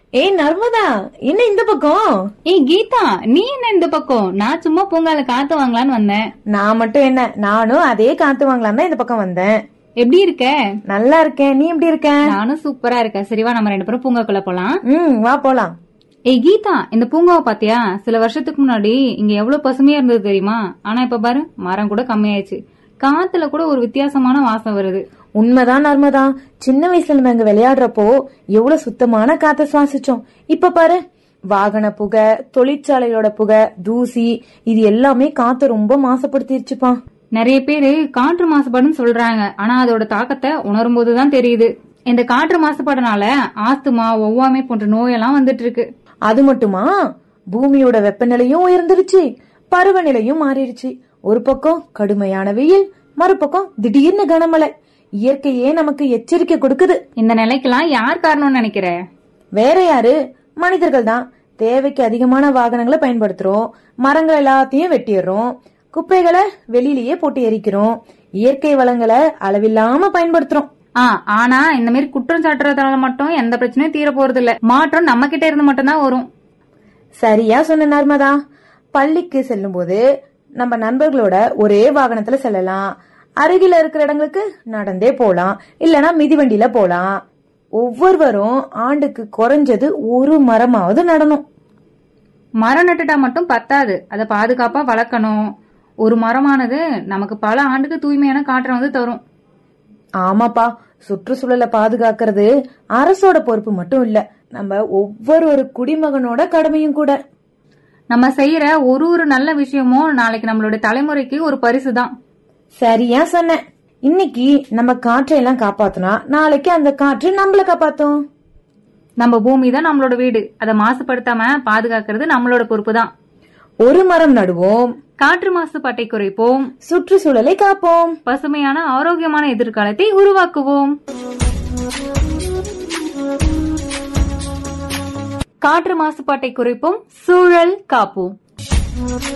ஏய் நர்மதா என்ன இந்த பக்கம் ஏய் கீதா நீ என்ன இந்த பக்கம் நான் சும்மா பூங்கால காத்து வாங்கலான்னு வந்தேன் நான் மட்டும் என்ன நானும் அதே காத்து வாங்கலாம் தான் இந்த பக்கம் வந்தேன் எப்படி இருக்க நல்லா இருக்கேன் நீ எப்படி இருக்க நானும் சூப்பரா இருக்கேன் சரிவா நம்ம ரெண்டு பேரும் பூங்காக்குள்ள போலாம் ம் வா போலாம் ஏய் கீதா இந்த பூங்காவை பாத்தியா சில வருஷத்துக்கு முன்னாடி இங்க எவ்வளவு பசுமையா இருந்தது தெரியுமா ஆனா இப்ப பாரு மரம் கூட கம்மியாயிடுச்சு காத்துல கூட ஒரு வித்தியாசமான வாசம் வருது உண்மைதான் நர்மதா சின்ன வயசுல நம்ம இங்க விளையாடுறப்போ எவ்வளவு சுத்தமான காத்த சுவாசிச்சோம் இப்ப பாரு வாகன புகை தொழிற்சாலையோட புகை தூசி இது எல்லாமே காத்த ரொம்ப மாசுபடுத்திருச்சுப்பா நிறைய பேரு காற்று மாசுபாடுன்னு சொல்றாங்க ஆனா அதோட தாக்கத்தை உணரும் போதுதான் தெரியுது இந்த காற்று மாசுபாடுனால ஆஸ்துமா ஒவ்வாமை போன்ற நோயெல்லாம் வந்துட்டு இருக்கு அது மட்டுமா பூமியோட வெப்பநிலையும் உயர்ந்துருச்சு பருவநிலையும் மாறிடுச்சு ஒரு பக்கம் கடுமையான வெயில் மறுபக்கம் திடீர்னு கனமழை இயற்கையே நமக்கு எச்சரிக்கை கொடுக்குது இந்த நிலைக்கெல்லாம் யார் காரணம்னு நினைக்கிற வேற யாரு மனிதர்கள் தான் தேவைக்கு அதிகமான வாகனங்களை பயன்படுத்துறோம் மரங்கள் எல்லாத்தையும் வெட்டிடுறோம் குப்பைகளை வெளியிலேயே போட்டு எரிக்கிறோம் இயற்கை வளங்களை அளவில்லாம பயன்படுத்துறோம் ஆ ஆனா இந்த மாதிரி குற்றம் சாட்டுறதால மட்டும் எந்த பிரச்சனையும் தீர போறது இல்ல மாற்றம் நம்ம கிட்ட இருந்து மட்டும் தான் வரும் சரியா சொன்ன நர்மதா பள்ளிக்கு செல்லும் போது நம்ம நண்பர்களோட ஒரே வாகனத்துல செல்லலாம் அருகில இருக்கிற இடங்களுக்கு நடந்தே போலாம் இல்லனா மிதிவண்டியில போலாம் ஒவ்வொருவரும் ஆண்டுக்கு குறைஞ்சது ஒரு மரமாவது நடணும் மரம் நட்டுட்டா மட்டும் பத்தாது அதை பாதுகாப்பா வளர்க்கணும் ஒரு மரமானது நமக்கு பல ஆண்டுக்கு தூய்மையான காற்றை வந்து தரும் ஆமாப்பா சுற்றுச்சூழலை பாதுகாக்கிறது அரசோட பொறுப்பு மட்டும் இல்ல நம்ம ஒவ்வொரு ஒரு குடிமகனோட கடமையும் கூட நம்ம செய்யற ஒரு ஒரு நல்ல விஷயமும் நாளைக்கு நம்மளோட தலைமுறைக்கு ஒரு பரிசு தான் சரியா சொன்ன இன்னைக்கு நம்ம காற்றை எல்லாம் காப்பாத்துனா நாளைக்கு அந்த காற்று நம்மள காப்பாத்தும் நம்ம பூமி தான் நம்மளோட வீடு அதை மாசுபடுத்தாம பாதுகாக்கிறது நம்மளோட பொறுப்பு தான் ஒரு மரம் நடுவோம் காற்று மாசுபாட்டை குறைப்போம் சுற்றுச்சூழலை காப்போம் பசுமையான ஆரோக்கியமான எதிர்காலத்தை உருவாக்குவோம் காற்று மாசுபாட்டை குறைப்போம் சூழல் காப்போம்